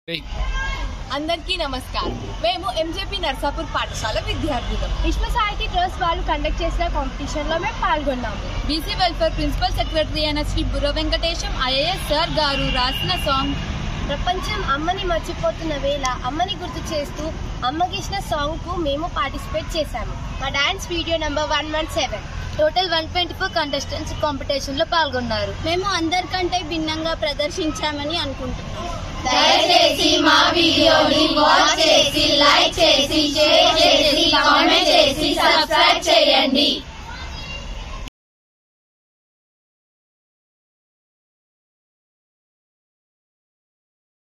అందరికీ నమస్కారం మేము ఎంజేపీ నర్సాపూర్ పాఠశాల విద్యార్థులం విశ్వ సాహితీ ట్రస్ట్ వాళ్ళు కండక్ట్ చేసిన కాంపిటీషన్ లో మేము పాల్గొన్నాము బీసీ వెల్ఫేర్ ప్రిన్సిపల్ సెక్రటరీ అయిన శ్రీ బుర్ర వెంకటేశం ఐఏఎస్ సార్ గారు రాసిన సాంగ్ ప్రపంచం అమ్మని మర్చిపోతున్న వేళ అమ్మని గుర్తు చేస్తూ అమ్మకిచ్చిన సాంగ్ కు మేము పార్టిసిపేట్ చేశాము మా dance video number one one seven total one twenty four contestants competition లో పాల్గొన్నారు మేము అందరికంటే భిన్నంగా ప్రదర్శించామని అనుకుంటున్నాము దయచేసి మా వీడియోని వాచ్ చేసి లైక్ చేసి షేర్ చేసి కామెంట్ చేసి సబ్స్క్రైబ్ చేయండి